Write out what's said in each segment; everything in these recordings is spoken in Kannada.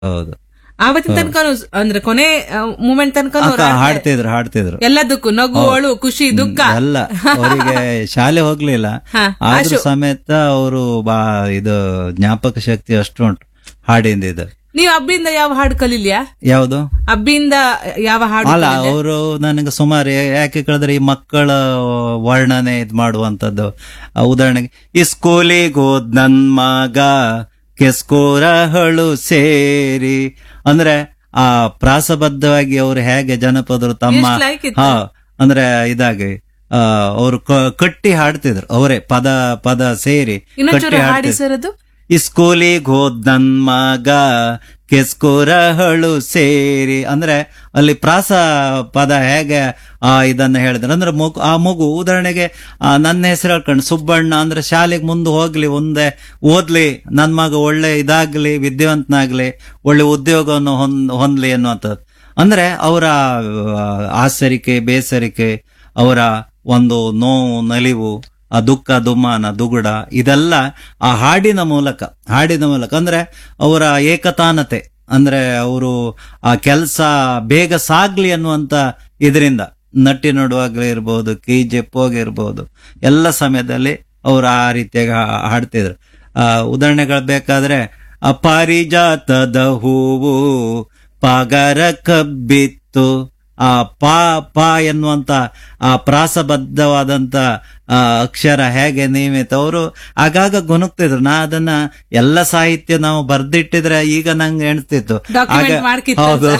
ಹೌದು ಆವತ್ತಿನ ತನಕ ಅಂದ್ರೆ ಕೊನೆ ಮೂಮೆಂಟ್ ತನಕ ಅಕ್ಕ ಹಾಡ್ತಿದ್ರು ಹಾಡ್ತಿದ್ರು ಎಲ್ಲದಕ್ಕೂ ನಗು ಅಳು ಖುಷಿ ದುಃಖ ಎಲ್ಲ ಅವರಿಗೆ ಶಾಲೆ ಹೋಗ್ಲಿಲ್ಲ ಹಾ, ಆದ್ರೂ ಸಮೇತ ಅವರು ಬಾ ಇದು ಜ್ಞಾಪಕ ಶಕ್ತಿ ಅಷ್ಟು ಉಂಟು ಹಾಡಿಂದ ಇದು ನೀವ್ ಅಬ್ಬಿಯಿಂದ ಯಾವ ಹಾಡು ಕಲೀಲಿಯಾ ಯಾವುದು ಅಬ್ಬಿಯಿಂದ ಯಾವ ಹಾಡು ಅಲ್ಲ ಅವರು ನನಗೆ ಸುಮಾರು ಯಾ- ಯಾಕೆ ಕೇಳಿದ್ರೆ ಈ ಮಕ್ಕಳ ವರ್ಣನೆ ಇದ್ ಮಾಡುವಂತದ್ದು ಆ, ಉದಾಹರಣೆಗೆ ಈ ಸ್ಕೂಲಿಗೆ ಹೋದ್ ನನ್ ಮಗ ಕೆಸ್ಕೋರಹಳು ಸೇರಿ ಅಂದ್ರೆ ಆ ಪ್ರಾಸಬದ್ಧವಾಗಿ ಅವರು ಹೇಗೆ ಜನಪದರು ತಮ್ಮ ಎಷ್ಟ್ like ಇತ್ತು. ಹಾ ಅಂದ್ರೆ ಇದಾಗಿ ಅವರು ಕಟ್ಟಿ ಹಾಡ್ತಿದ್ರು ಅವರೇ ಪದ ಪದ ಸೇರಿ ಇನ್ನೊಂಚೂರು ಕಟ್ಟಿ ಹಾಡಿ ಹಾಡ್ತಿದ್ರು ಸರ್ ಅದು ಈ ಸ್ಕೂಲಿಗೆ ಹೋದ್ ನನ್ ಮಗ ಕೆಸ್ಕೋರಹಳು ಸೇರಿ ಅಂದ್ರೆ ಅಲ್ಲಿ ಪ್ರಾಸ ಪದ ಹೇಗೆ ಆ ಇದನ್ನ ಹೇಳಿದ್ರು ಅಂದ್ರೆ ಮಗು ಆ ಮಗು ಉದಾಹರಣೆಗೆ ಆ, ನನ್ನ ಹೆಸರು ಹೇಳ್ಕೊಂಡು ಸುಬ್ಬಣ್ಣ ಅಂದ್ರೆ ಶಾಲೆಗೆ ಮುಂದೆ ಹೋಗ್ಲಿ ಮುಂದೆ ಓದ್ಲಿ ನನ್ ಮಗ ಒಳ್ಳೆ ಇದಾಗ್ಲಿ ವಿದ್ಯಾವಂತನಾಗ್ಲಿ ಒಳ್ಳೆ ಉದ್ಯೋಗವನ್ನು ಹೊಂದ್ ಹೊಂದ್ಲಿ ಅನ್ನುವಂಥದ್ದು ಅಂದ್ರೆ ಅವರ ಆ, ಆಸರಿಕೆ ಬೇಸರಿಕೆ ಅವರ ಒಂದು ನೋವು ನಲಿವು ಆ ದುಃಖ ದುಮ್ಮಾನ ದುಗುಡ ಇದೆಲ್ಲ ಆ ಹಾಡಿನ ಮೂಲಕ ಹಾಡಿನ ಮೂಲಕ ಅಂದ್ರೆ ಅವರ ಏಕತಾನತೆ ಅಂದ್ರೆ ಅವರು ಆ ಕೆಲಸ ಬೇಗ ಸಾಗ್ಲಿ ಅನ್ನುವಂತ ಇದರಿಂದ ನಟ್ಟಿ ನಡುವಾಗ್ಲಿ ಇರ್ಬೋದು ಕೈ ಜೆಪ್ಪೋಗಿರ್ಬೋದು ಎಲ್ಲ ಸಮಯದಲ್ಲಿ ಅವರು ಆ ರೀತಿಯಾಗಿ ಹಾ- ಹಾಡ್ತಿದ್ರು ಆ ಉದಾಹರಣೆಗಳು ಬೇಕಾದ್ರೆ ಆ ಪಾರಿಜಾತದ ಹೂವು ಪಾಗರ ಕಬ್ಬಿತ್ತು ಆ ಪಾ ಪಾ ಎನ್ನುವಂತ ಆ ಪ್ರಾಸಬದ್ಧವಾದಂತ ಆ ಅಕ್ಷರ ಹೇಗೆ ನಿಯಮಿತ ಅವರು ಆಗಾಗ ಗುಣುಕ್ತಿದ್ರು ನಾ ಅದನ್ನ ಎಲ್ಲ ಸಾಹಿತ್ಯ ನಾವು ಬರ್ದಿಟ್ಟಿದ್ರೆ ಈಗ ನಂಗೆ ಎಣಿಸ್ತಿತ್ತು Document ಆಗ- ಮಾಡ್ಕಿತ್ತು. ಹೌದು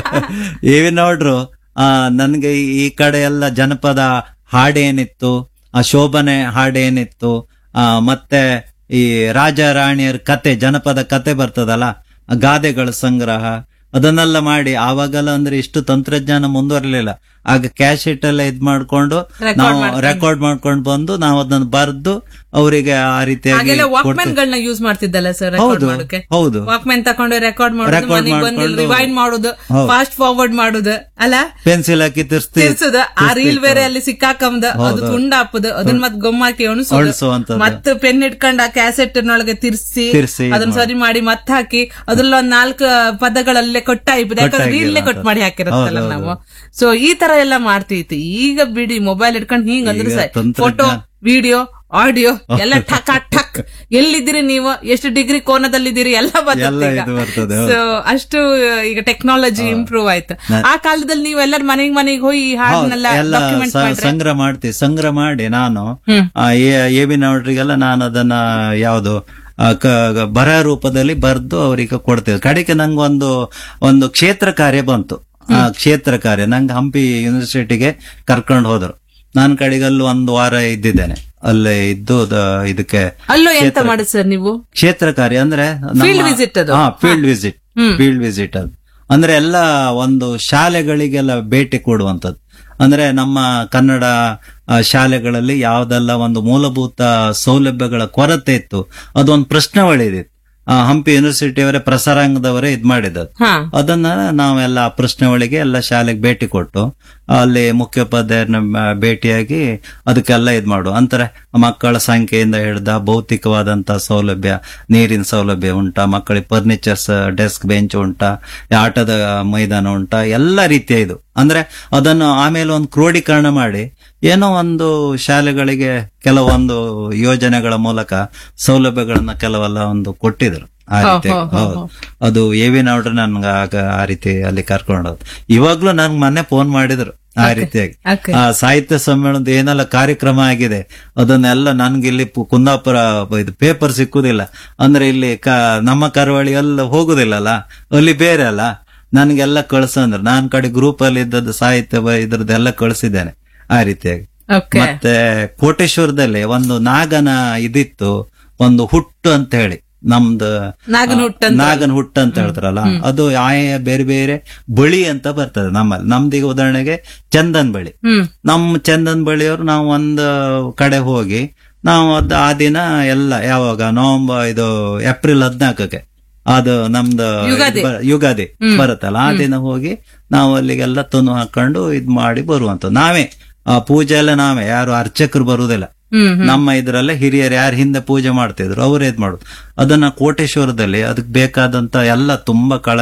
ಇವಿ ನೋಡ್ರು ಆ ನನ್ಗೆ ಈ ಕಡೆ ಎಲ್ಲ ಜನಪದ ಹಾಡೇನಿತ್ತು ಆ ಶೋಭನೆ ಹಾಡೇನಿತ್ತು ಆ ಮತ್ತೆ ಈ ರಾಜ ರಾಣಿಯರ ಕತೆ ಜನಪದ ಕತೆ ಬರ್ತದಲ್ಲ ಆ ಗಾದೆಗಳ ಸಂಗ್ರಹ ಅದನ್ನೆಲ್ಲ ಮಾಡಿ ಆವಾಗೆಲ್ಲ ಅಂದ್ರೆ ಇಷ್ಟು ತಂತ್ರಜ್ಞಾನ ಮುಂದುವರಲಿಲ್ಲ ಆಗ ಕ್ಯಾಶೆಟ್ ಎಲ್ಲ ಇದ್ ಮಾಡ್ಕೊಂಡು Record ನಾವು ಮಾಡ್ಕೊಂಡು. ರೆಕಾರ್ಡ್ ಮಾಡ್ಕೊಂಡು ಬಂದು ನಾವು ಅದನ್ನ ಬರ್ದು ಅವರಿಗೆ ಆ ರೀತಿಯಾಗಿ ಹಾಗೆಲ್ಲ ವಾಕ್ಮ್ಯಾನ್ ಕೊಡ್ತೀವಿ. ಗಳನ್ನ ಯೂಸ್ ಮಾಡ್ತಿದ್ದಲ್ಲ ಸರ್ ರೆಕಾರ್ಡ್ ಹೌದು ಮಾಡೋಕೆ ಹೌದು ವಾಕ್ಮ್ಯಾನ್ ತಕೊಂಡು ರೆಕಾರ್ಡ್ ಮಾಡೋದು Record ಮನೆಗೆ ಬಂದು ಮಾಡ್ಕೊಂಡು- ರಿವೈಂಡ್ ಮಾಡೋದು ಹೌದು. ಫಾಸ್ಟ್ ಫಾರ್ವರ್ಡ್ ಮಾಡೋದು ಅಲ್ಲ ಪೆನ್ಸಿಲ್ ಹಾಕಿ ತಿರ್ಸ್ತಿ ತಿರ್ಸೋದು ಆ ರೀಲ್ ಬೇರೆ ಅಲ್ಲಿ ಸಿಕ್ಕಾಕಂದ ಅದು ಹೌದು. ತುಂಡ ಹಾಪುದು ಅದನ್ನ ಮತ್ ಗೊಮ್ಮಾಕಿ ಅಣಸೋದು ಅಳಿಸುವಂತದ್ದು. ಮತ್ತೆ ಪೆನ್ ಇಟ್ಕೊಂಡ್ ಆ ಕ್ಯಾಸೆಟ್ ನೊಳಗೆ ತಿರ್ಸಿ ತಿರ್ಸಿ ಅದನ್ನ ಇದ್ ಸರಿ ಮಾಡಿ ಮತ್ತೆ ಹಾಕಿ ಅದ್ರಲ್ಲಿ ಒಂದ್ ನಾಲ್ಕು ಪದಗಳಲ್ಲೇ ಕೊಟ್ಟಾಯ್ಬೋದು ಯಾಕಂದ್ರೆ ಕೊಟ್ಟಾಗಿ ರೀಲ್ಲೇ ಅಂತ. ಕೊಟ್ಟು ಮಾಡಿ ಹಾಕಿರತ್ತಲ್ಲ ಹೌದು, ನಾವು ಹೌದು. ಸೊ ಈ ತರ ಎಲ್ಲ ಮಾಡ್ತಿತ್ತು ಈಗ ಬಿಡಿ ಮೊಬೈಲ್ ಇಟ್ಕೊಂಡು ಹಿಂಗ್ ಅಂದ್ರೆ ಈಗ ಸರಿ ತಂತ್ರಜ್ಞಾನ. ಫೋಟೋ ವಿಡಿಯೋ ಆಡಿಯೋ ಎಲ್ಲ ಠಕ್ ಠಕ್ ಎಲ್ಲಿದ್ದೀರಿ ನೀವು ಎಷ್ಟು ಡಿಗ್ರಿ ಕೋನದಲ್ಲಿದ್ದೀರಿ ಎಲ್ಲ ಎಲ್ಲ ಇದು ಬರ್ತದೆ, ಹೌದು. ಸೊ ಅಷ್ಟು ಈಗ ಟೆಕ್ನಾಲಜಿ ಇಂಪ್ರೂವ್ ಆಯ್ತು ಆ ಕಾಲದಲ್ಲಿ ನೀವು ಎಲ್ಲರ ಮನೆಗ್ ಮನೆಗೆ ಹೋಗಿ ಈ ಹಾಡನ್ನೆಲ್ಲ ಎಲ್ಲ ಡಾಕ್ಯುಮೆಂಟ್ ಸ- ಮಾಡ್ರೆ ಸಂಗ್ರಹ ಮಾಡ್ತೀವಿ ಸಂಗ್ರಹ ಮಾಡಿ ನಾನು ಹ್ಮ್. ಎ ಬಿ ನವರಿಗೆಲ್ಲ ನಾನು ಅದನ್ನ ಯಾವುದು ಆ, ಕ- ಬರಹ ರೂಪದಲ್ಲಿ ಬರ್ದು ಅವರಿಗೆ ಕೊಡ್ತೇವೆ ಕಡೆಗೆ ನಂಗೊಂದು ಒಂದು ಕ್ಷೇತ್ರ ಕಾರ್ಯ ಬಂತು ಆ ಕ್ಷೇತ್ರ ಕಾರ್ಯ ನಂಗೆ ಹಂಪಿ ಯೂನಿವರ್ಸಿಟಿಗೆ ಕರ್ಕೊಂಡು ಹೋದ್ರು ನಾನು ಕಡೆಗಲ್ಲಿ ಒಂದು ವಾರ ಇದ್ದಿದ್ದೇನೆ ಅಲ್ಲೇ ಇದ್ದು ದ- ಇದಕ್ಕೆ ಅಲ್ಲೂ ಎಂತ ಮಾಡುದು ಸರ್ ನೀವು ಕ್ಷೇತ್ರ ಕಾರ್ಯ ಅಂದ್ರೆ ನಮ್ಮ- Field visit ಅದು? ಹಾ ಫೀಲ್ಡ್ ವಿಸಿಟ್ ಫೀಲ್ಡ್ ವಿಸಿಟ್ ಅದು ಅಂದ್ರೆ ಎಲ್ಲ ಒಂದು ಶಾಲೆಗಳಿಗೆಲ್ಲ ಭೇಟಿ ಕೊಡುವಂತದ್ದು ಅಂದ್ರೆ ನಮ್ಮ ಕನ್ನಡ ಆ, ಶಾಲೆಗಳಲ್ಲಿ ಯಾವ್ದೆಲ್ಲ ಒಂದು ಮೂಲಭೂತ ಸೌಲಭ್ಯಗಳ ಕೊರತೆ ಇತ್ತು ಅದೊಂದು ಪ್ರಶ್ನೆ ಒಳ್ಳೆದಿತ್ತು ಆ, ಹಂಪಿ ಯೂನಿವರ್ಸಿಟಿಯವರೇ ಪ್ರಸಾರಾಂಗದವರೇ ಇದ್ ಮಾಡಿದ್ದದು ಹಾ ಅದನ್ನ ನಾವೆಲ್ಲ ಆ ಪ್ರಶ್ನೆ ಒಳಗೆ ಎಲ್ಲ ಶಾಲೆಗೆ ಭೇಟಿ ಕೊಟ್ಟು ಅಲ್ಲಿ ಮುಖ್ಯೋಪಾಧ್ಯಾಯರನ್ನ ಮ- ಭೇಟಿಯಾಗಿ ಅದಕ್ಕೆಲ್ಲ ಇದ್ ಮಾಡು ಅಂತಾರೆ ಮಕ್ಕಳ ಸಂಖ್ಯೆಯಿಂದ ಹಿಡ್ದ ಭೌತಿಕವಾದಂತ ಸೌಲಭ್ಯ ನೀರಿನ ಸೌಲಭ್ಯ ಉಂಟಾ ಮಕ್ಕಳಿಗೆ ಫರ್ನಿಚರ್ಸ್ ಡೆಸ್ಕ್ ಬೆಂಚ್ ಉಂಟಾ ಆಟದ ಮೈದಾನ ಉಂಟಾ ಎಲ್ಲ ರೀತಿಯ ಇದು ಅಂದ್ರೆ ಅದನ್ನು ಆಮೇಲೆ ಒಂದು ಕ್ರೋಢೀಕರಣ ಮಾಡಿ ಏನೋ ಒಂದು ಶಾಲೆಗಳಿಗೆ ಕೆಲವೊಂದು ಯೋಜನೆಗಳ ಮೂಲಕ ಸೌಲಭ್ಯಗಳನ್ನ ಕೆಲವೆಲ್ಲ ಒಂದು ಕೊಟ್ಟಿದ್ರು ಆ ರೀತಿ ಹೌದು ಅದು ಎ ವಿ ನೋಡ್ರೆ ನನ್ಗೆ ಆಗ ಆ ರೀತಿ ಅಲ್ಲಿ ಕರ್ಕೊಂಡು ಹೋದ್ ಇವಾಗ್ಲೂ ನನ್ಗೆ ಮೊನ್ನೆ ಫೋನ್ ಮಾಡಿದ್ರು ಆ ರೀತಿಯಾಗಿ Okay. ಆ ಸಾಹಿತ್ಯ ಸಮ್ಮೇಳನದ ಏನೆಲ್ಲ ಕಾರ್ಯಕ್ರಮ ಆಗಿದೆ ಅದನ್ನೆಲ್ಲ ನನ್ಗೆ ಇಲ್ಲಿ ಪು- ಕುಂದಾಪುರ ಇದು ಪೇಪರ್ ಸಿಕ್ಕುದಿಲ್ಲ ಅಂದ್ರೆ ಇಲ್ಲಿ ಕ ನಮ್ಮ ಕರಾವಳಿ ಎಲ್ಲ ಹೋಗುದಿಲ್ಲಲ್ಲ ಅಲ್ಲಿ ಬೇರೆ ಅಲ್ಲ ನನ್ಗೆಲ್ಲ ಕಳ್ಸಂದ್ರು ನಾನ್ ಕಡೆ ಗ್ರೂಪ್ ಅಲ್ಲಿ ಇದ್ದದ್ದು ಸಾಹಿತ್ಯ ಬ- ಇದ್ರದ್ದೆಲ್ಲ ಕಳ್ಸಿದ್ದೇನೆ ಆ ರೀತಿಯಾಗಿ ಓಕೆ ಮತ್ತೆ ಕೋಟೇಶ್ವರದಲ್ಲಿ ಒಂದು ನಾಗನ ಇದಿತ್ತು ಒಂದು ಹುಟ್ಟು ಅಂತ ಹೇಳಿ ನಮ್ದು ನಾಗನ ಹುಟ್ಟು ಅಂತ. ನಾಗನ ಹುಟ್ಟು ಅಂತ ಹೇಳ್ತಾರಲ್ಲ ಅದು ಆಯಾ ಬೇರೆ ಬೇರೆ ಬಳಿ ಅಂತ ಬರ್ತದೆ ನಮ್ಮಲ್ಲಿ ನಮ್ದೀಗ ಉದಾಹರಣೆಗೆ ಚಂದನ್ ಬಳಿ ಹ್ಮ್ ನಮ್ಮ ಚಂದನ್ ಬಳಿಯವರು ನಾವು ಒಂದು ಕಡೆ ಹೋಗಿ ನಾವು ಅದ್ ಆ ದಿನ ಎಲ್ಲ ಯಾವಾಗ ನವೆಂಬರ್ ಇದು ಏಪ್ರಿಲ್ ಹದಿನಾಲ್ಕಕ್ಕೆ ಅದು ನಮ್ದು ಯುಗಾದಿ. ಇದು ಬ- ಯುಗಾದಿ ಬರುತ್ತಲ್ಲ ಆ ದಿನ ಹೋಗಿ ನಾವು ಅಲ್ಲಿಗೆಲ್ಲ ತುನು ಹಾಕೊಂಡು ಇದ್ ಮಾಡಿ ಬರುವಂತ ನಾವೇ ಆ ಪೂಜೆ ಎಲ್ಲ ನಾವೇ ಯಾರು ಅರ್ಚಕರು ಬರುವುದಿಲ್ಲ ಹ್ಮ್ ನಮ್ಮ ಇದ್ರಲ್ಲೇ ಹಿರಿಯರು ಯಾರು ಹಿಂದೆ ಪೂಜೆ ಮಾಡ್ತಿದ್ರು ಅವರೇ ಇದ್ ಮಾಡೋದು ಅದನ್ನ ಕೋಟೇಶ್ವರದಲ್ಲಿ ಅದಕ್ಕೆ ಬೇಕಾದಂತ ಎಲ್ಲ ತುಂಬಾ ಕಳ